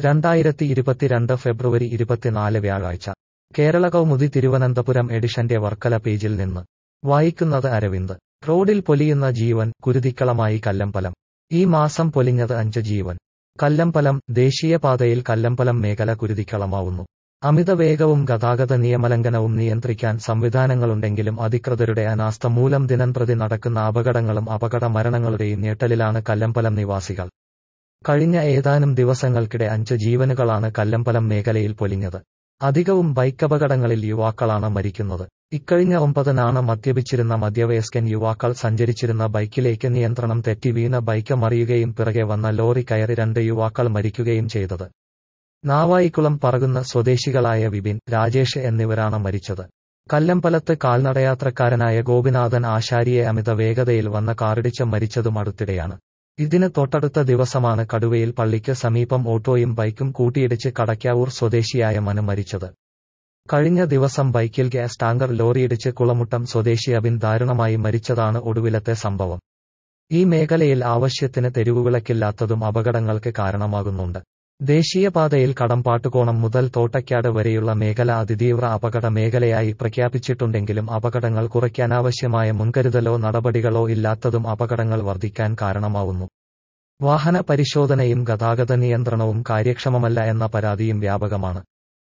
രണ്ടായിരത്തി ഇരുപത്തിരണ്ട് ഫെബ്രുവരി ഇരുപത്തിനാല് വ്യാഴാഴ്ച കേരള കൗമുദി തിരുവനന്തപുരം എഡിഷന്റെ വർക്കല പേജിൽ നിന്ന് വായിക്കുന്നത് അരവിന്ദ് റോഡിൽ പൊലിയുന്ന ജീവൻ കുരുതിക്കളമായി കല്ലമ്പലം ഈ മാസം പൊലിഞ്ഞത് അഞ്ച് ജീവൻ കല്ലമ്പലം ദേശീയപാതയിൽ കല്ലമ്പലം മേഖല കുരുതിക്കളമാവുന്നു അമിതവേഗവും ഗതാഗത നിയമലംഘനവും നിയന്ത്രിക്കാൻ സംവിധാനങ്ങളുണ്ടെങ്കിലും അധികൃതരുടെ അനാസ്ഥ മൂലം ദിനംപ്രതി നടക്കുന്ന അപകടങ്ങളും അപകട മരണങ്ങളുടെയും ഞെട്ടലിലാണ് കല്ലമ്പലം നിവാസികൾ കഴിഞ്ഞ ഏതാനും ദിവസങ്ങൾക്കിടെ അഞ്ച് ജീവനുകളാണ് കല്ലമ്പലം മേഖലയിൽ പൊലിഞ്ഞത് അധികവും ബൈക്കപകടങ്ങളിൽ യുവാക്കളാണ് മരിക്കുന്നത് ഇക്കഴിഞ്ഞ ഒമ്പതിനാണ് മദ്യപിച്ചിരുന്ന മധ്യവയസ്കൻ യുവാക്കൾ സഞ്ചരിച്ചിരുന്ന ബൈക്കിലേക്ക് നിയന്ത്രണം തെറ്റി വീണ ബൈക്ക് മറിയുകയും പിറകെ വന്ന ലോറി കയറി രണ്ട് യുവാക്കൾ മരിക്കുകയും ചെയ്തത് നാവായിക്കുളം പറകുന്ന സ്വദേശികളായ വിപിൻ രാജേഷ് എന്നിവരാണ് മരിച്ചത് കല്ലമ്പലത്ത് കാൽനടയാത്രക്കാരനായ ഗോപിനാഥൻ ആശാരിയെ അമിത വേഗതയിൽ വന്ന കാറിടിച്ച് മരിച്ചതും അടുത്തിടെയാണ് ഇതിന് തൊട്ടടുത്ത ദിവസമാണ് കടുവയിൽ പള്ളിക്ക് സമീപം ഓട്ടോയും ബൈക്കും കൂട്ടിയിടിച്ച് കടയ്ക്കാവൂർ സ്വദേശിയായ മനു മരിച്ചത് കഴിഞ്ഞ ദിവസം ബൈക്കിൽ ഗ്യാസ് ടാങ്കർ ലോറിയിടിച്ച് കുളമുട്ടം സ്വദേശി അബിൻ ദാരുണമായി മരിച്ചതാണ് ഒടുവിലത്തെ സംഭവം ഈ മേഖലയിൽ ആവശ്യത്തിന് തെരുവുവിളക്കില്ലാത്തതും അപകടങ്ങൾക്ക് കാരണമാകുന്നുണ്ട് ദേശീയപാതയിൽ കടമ്പാട്ടുകോണം മുതൽ തോട്ടയ്ക്കാട് വരെയുള്ള മേഖല അതിതീവ്ര അപകട മേഖലയായി പ്രഖ്യാപിച്ചിട്ടുണ്ടെങ്കിലും അപകടങ്ങൾ കുറയ്ക്കാനാവശ്യമായ മുൻകരുതലോ നടപടികളോ ഇല്ലാത്തതും അപകടങ്ങൾ വർദ്ധിക്കാൻ കാരണമാവുന്നു വാഹന പരിശോധനയും ഗതാഗത നിയന്ത്രണവും കാര്യക്ഷമമല്ല എന്ന പരാതിയും വ്യാപകമാണ്